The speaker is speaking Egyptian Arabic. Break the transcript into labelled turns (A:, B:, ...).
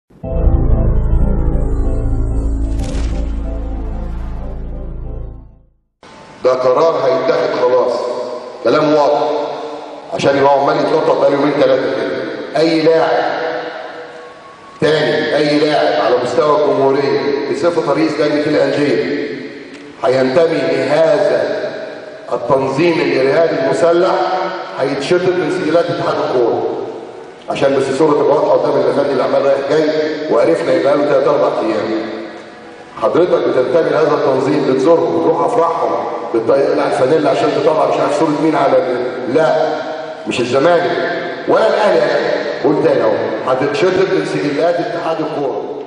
A: ده قرار هيتاخد خلاص كلام واضح عشان يبقى عمال يتنطط بقى يومين ثلاثه كده اي لاعب تاني اي لاعب على مستوى الجمهوريه بصفه رئيس لجنه الانديه هينتمي لهذا التنظيم الارهابي المسلح هيتشطب من سجلات اتحاد الكوره عشان بس الصوره تبقى واضحه قدام اللي فات اللي عمال رايح جاي وعرفنا يبقى له ثلاث اربع ايام حضرتك بتنتمي لهذا التنظيم بتزورهم بتروح افراحهم بتقلع الفانيلا عشان تطلع مش عارف صوره مين على ال- لا مش الزمالك ولا الاهلي قول تاني اهو هتتشطب من سجلات اتحاد الكوره